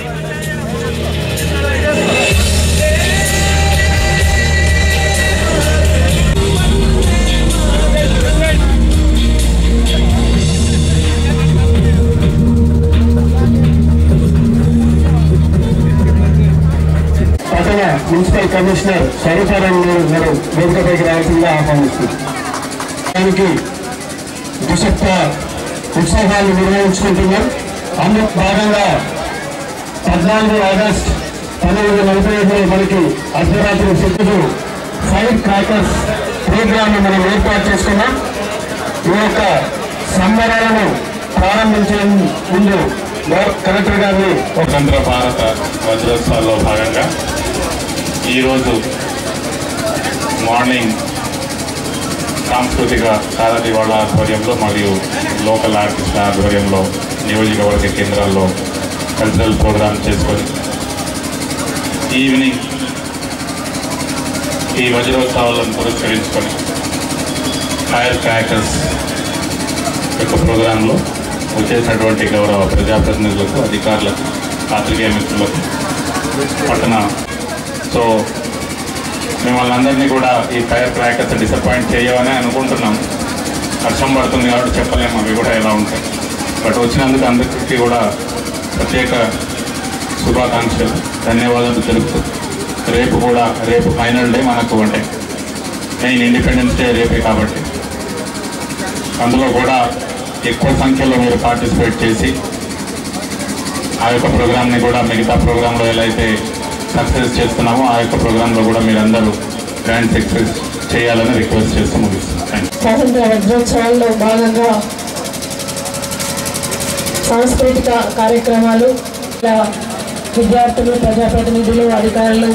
పట్టణ municipal commissioner స్వరూపారాయణ గారు వేదికపైకి రావాల్సిందిగా ఆహ్వానిస్తున్నారు దానికి దుసప్త ఉత్సవాలు నిర్వహించుకుంటున్నాం అందుకు భాగంగా పద్నాలుగు ఆగస్ట్ పంతొమ్మిది వందల నలభై ఐదులో మనకి అర్ధరాత్రి సిద్ధులు ఫైర్ క్రాకర్స్ ప్రోగ్రామ్ మనం ఏర్పాటు చేసుకున్నాం ఈ యొక్క సంబరాలను ప్రారంభించే ముందు గౌరవ కలెక్టర్ గారిని ఒక స్వతంత్ర భారత వజ్రోత్సవాల్లో భాగంగా ఈరోజు మార్నింగ్ సాంస్కృతిక సారథి వాళ్ళ ఆధ్వర్యంలో మరియు లోకల్ ఆర్టిస్టుల ఆధ్వర్యంలో నియోజకవర్గ కేంద్రాల్లో కల్చరల్ ప్రోగ్రామ్ చేసుకొని ఈవినింగ్ ఈ వజ్రోత్సవాలను పురస్కరించుకొని ఫైర్ క్రాకర్స్ యొక్క ప్రోగ్రాంలో వచ్చేసినటువంటి గౌరవ ప్రజాప్రతినిధులకు అధికారులకు పాత్రికేయ మిత్రులకు పట్టణ సో మిమ్మల్ని అందరినీ కూడా ఈ ఫైర్ క్రాకర్స్ డిసప్పాయింట్ చేయవని అనుకుంటున్నాం వర్షం పడుతుంది కాబట్టి చెప్పలేము అవి కూడా ఎలా ఉంటాయి బట్ వచ్చినందుకు అందరికీ కూడా ప్రత్యేక శుభాకాంక్షలు ధన్యవాదాలు తెలుపుతూ రేపు కూడా రేపు ఫైనల్ డే మనకు అంటే మెయిన్ ఇండిపెండెన్స్ డే రేపే కాబట్టి అందులో కూడా ఎక్కువ సంఖ్యలో మీరు పార్టిసిపేట్ చేసి ఆ యొక్క ప్రోగ్రామ్ని కూడా మిగతా ప్రోగ్రాంలో ఎలా అయితే సక్సెస్ చేస్తున్నామో ఆ యొక్క ప్రోగ్రాంలో కూడా మీరందరూ గ్రాండ్ సక్సెస్ చేయాలని రిక్వెస్ట్ చేస్తూ ముగిస్తున్నాను థ్యాంక్ యూ స్వాతంత్ర వజ్రోత్సవాల్లో భాగంగా సాంస్కృతిక కార్యక్రమాలు ఇలా విద్యార్థులు ప్రజాప్రతినిధులు అధికారులు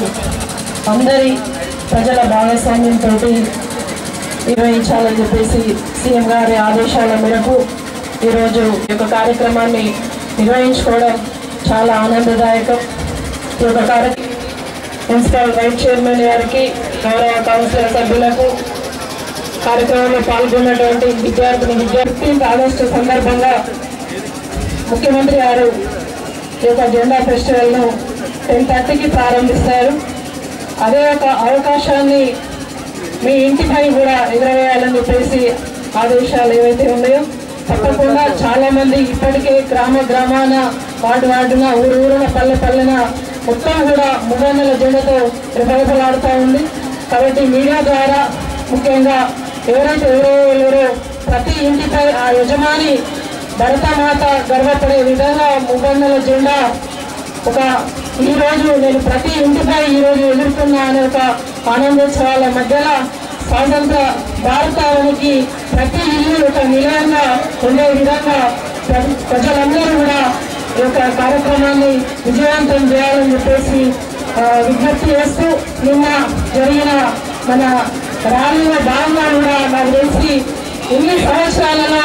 అందరి ప్రజల భాగస్వామ్యంతో నిర్వహించాలని చెప్పేసి సీఎం గారి ఆదేశాల మేరకు ఈరోజు ఈ యొక్క కార్యక్రమాన్ని నిర్వహించుకోవడం చాలా ఆనందదాయకం ఈ యొక్క కార్యక్రమం మున్సిపల్ వైస్ చైర్మన్ గారికి గౌరవ కౌన్సిలర్ సభ్యులకు కార్యక్రమంలో పాల్గొన్నటువంటి విద్యార్థులు విద్యార్థి ఆగస్టు సందర్భంగా ముఖ్యమంత్రి గారు ఈ యొక్క జెండా ఫెస్టివల్ను టెన్ థర్టీకి ప్రారంభిస్తారు అదే ఒక అవకాశాన్ని మీ ఇంటిపై కూడా ఎగరవేయాలని చెప్పేసి ఆదేశాలు ఏవైతే ఉన్నాయో తప్పకుండా చాలా మంది ఇప్పటికే గ్రామ గ్రామాన వార్డు వార్డున ఊరు ఊరున పల్లె పల్లెన మొత్తం కూడా మూడొందల జెండాతో రెపరెపలాడుతూ ఉంది కాబట్టి మీడియా ద్వారా ముఖ్యంగా ఎవరైతే ఎవరో ఎవరో ప్రతి ఇంటిపై ఆ యజమాని భరతమాత గర్వపడే విధంగా మూడొందల జెండా ఒక ఈ రోజు నేను ప్రతి ఇంటిపై ఈ రోజు ఎదుర్కొన్నా అనే ఒక ఆనందోత్సవాల మధ్యలో స్వాతంత్ర భారతానికి ప్రతి ఇల్లు ఒక నిలయంగా ఉండే విధంగా ప్ర- ప్రజలందరూ కూడా ఈ యొక్క కార్యక్రమాన్ని విజయవంతం చేయాలని చెప్పేసి ఆ, విజ్ఞప్తి చేస్తూ నిన్న జరిగిన మన ర్యాలీలో భాగంగా కూడా నాకు తెలిసి ఎన్ని సంవత్సరాలలో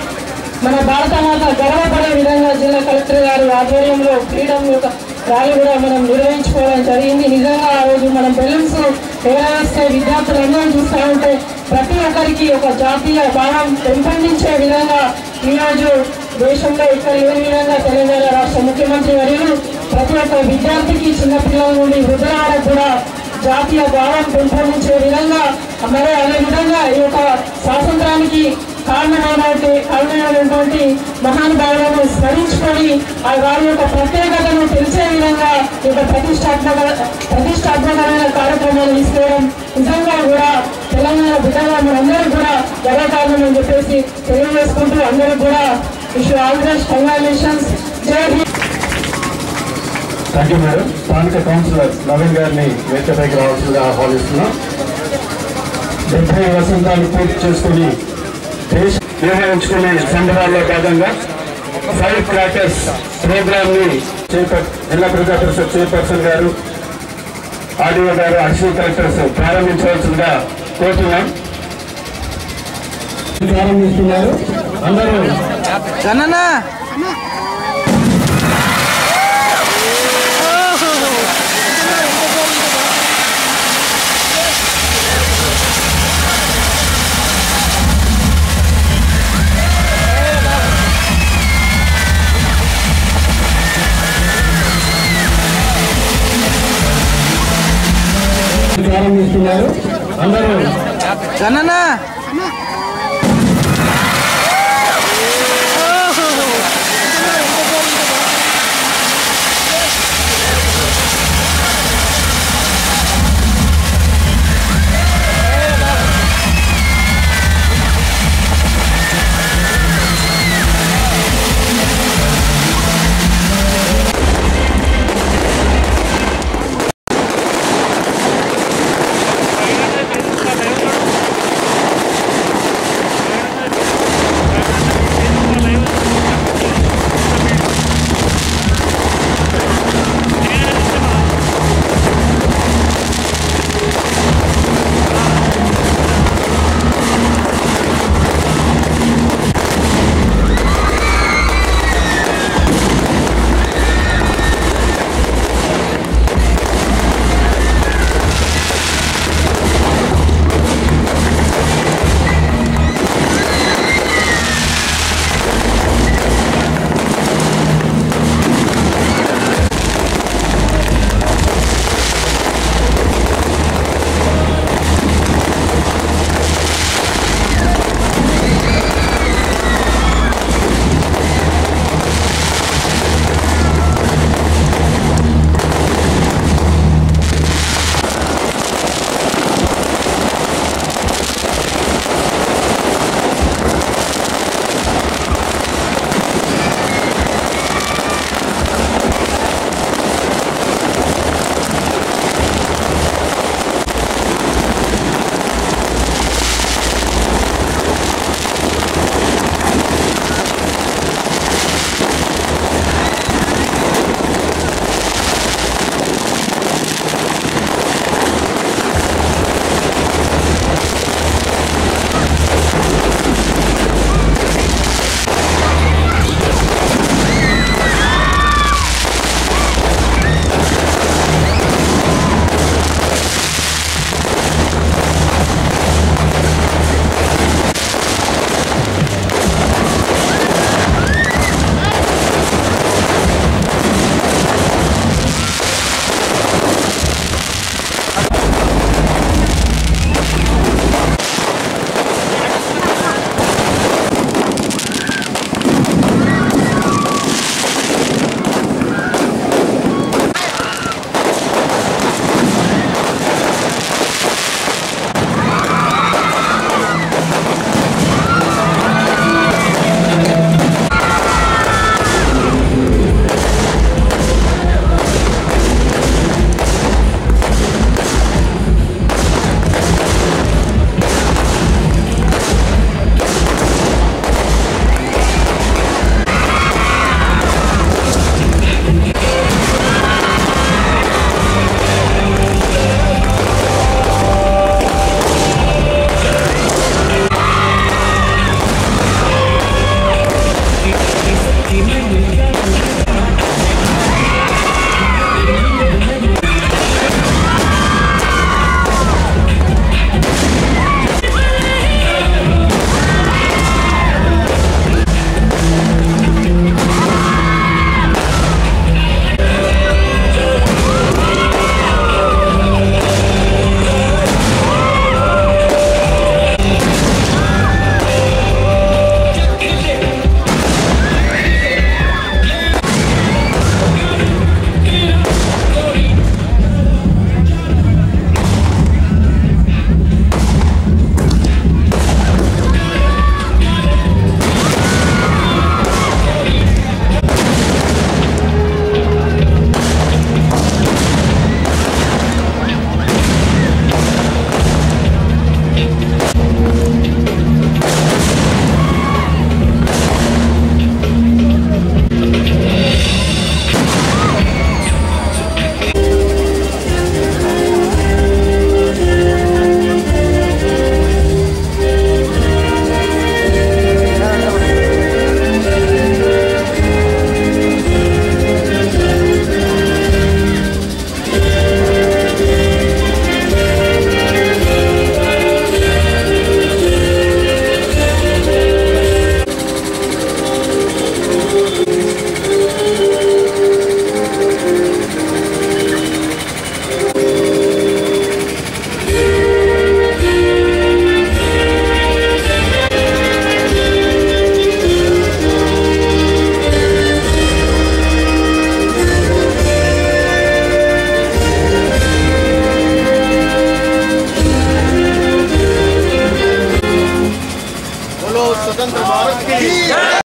మన భారత మాత గర్వపడే విధంగా జిల్లా కలెక్టర్ గారి ఆధ్వర్యంలో ఫ్రీడమ్ యొక్క ర్యాలీ కూడా మనం నిర్వహించుకోవడం జరిగింది నిజంగా ఆ రోజు మనం బెలూన్స్ ఎగరేస్తే విద్యార్థులందరూ చూస్తూ ఉంటే ప్రతి ఒక్కరికి ఒక జాతీయ భావం పెంపొందించే విధంగా ఈరోజు దేశంలో ఇక్కడ లేని విధంగా తెలంగాణ రాష్ట్ర ముఖ్యమంత్రి వర్యులు ప్రతి ఒక్క విద్యార్థికి చిన్నపిల్లల నుండి వృద్ధుల వరకు కూడా జాతీయ భావం పెంపొందించే విధంగా మరి అదే విధంగా ఈ యొక్క స్వాతంత్రానికి కారణమైనటువంటి కారణమైనటువంటి మహానుభావులను స్మరించుకొని ఆ వారి యొక్క ప్రత్యేకతను తెలిసే విధంగా ఈ యొక్క ప్రతిష్టాత్మక ప్రతిష్టాత్మకమైన కార్యక్రమాలు తీసుకోవడం నిజంగా కూడా తెలంగాణ బిడ్డగా మనందరూ కూడా గర్వకారణం అని చెప్పేసి తెలియజేసుకుంటూ అందరూ కూడా wish all the best congratulations Jai Hind thank you madam స్థానిక కౌన్సిలర్ నవీన్ గారిని వేదికపైకి రావాల్సిందిగా ఆహ్వానిస్తున్నాం డెబ్బై వసంతాలు పూర్తి చేసుకుని దేశ నిర్వహించుకునే సంబరాల్లో భాగంగా ఫైర్ క్రాకర్స్ ప్రోగ్రామ్ ని చైర్పర్ జిల్లా ప్రజా పరిషత్ చైర్పర్సన్ గారు ఆర్డీఓ గారు అడిషనల్ కలెక్టర్స్ ప్రారంభించవలసిందిగా కోరుతున్నాం ప్రారంభిస్తున్నారు అందరూ Hey, అందిస్తున్నారు అందరూ కన్ననా